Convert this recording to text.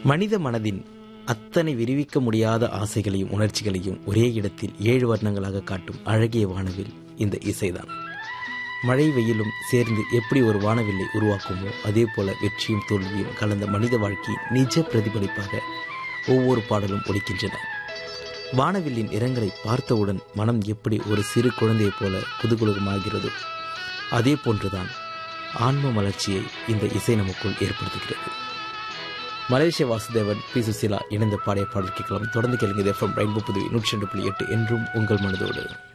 மனித மனதின் அத்தனை விரிவிக்க முடியாத ஆசைகளையும் உணர்ச்சிகளையும் ஒரே இடத்தில் ஏழு வர்ணங்களாக காட்டும் அழகிய வானவில் இந்த இசைதான் மழை வெயிலும் சேர்ந்து எப்படி ஒரு வானவில்லை உருவாக்குமோ அதே போல வெற்றியும் தோல்வியும் கலந்த மனித வாழ்க்கையின் நிஜ பிரதிபலிப்பாக ஒவ்வொரு பாடலும் ஒலிக்கின்றன வானவில்லின் இரங்கலை பார்த்தவுடன் மனம் எப்படி ஒரு சிறு குழந்தையைப் போல குதூகலமாகிறதோ அதே போன்றுதான் ஆன்ம மலர்ச்சியை இந்த இசை நமக்குள் ஏற்படுத்துகிறது மலேசிய வாசுதேவன் பி சுசிலா இணைந்த பாடிய பாடல் கேட்கலாம் தொடர்ந்து கேளுங்க எஃப்எம் ரெயின்போ புதுவை நூற்றி ரெண்டு புள்ளி எட்டு என்றும் உங்கள் மனதோடு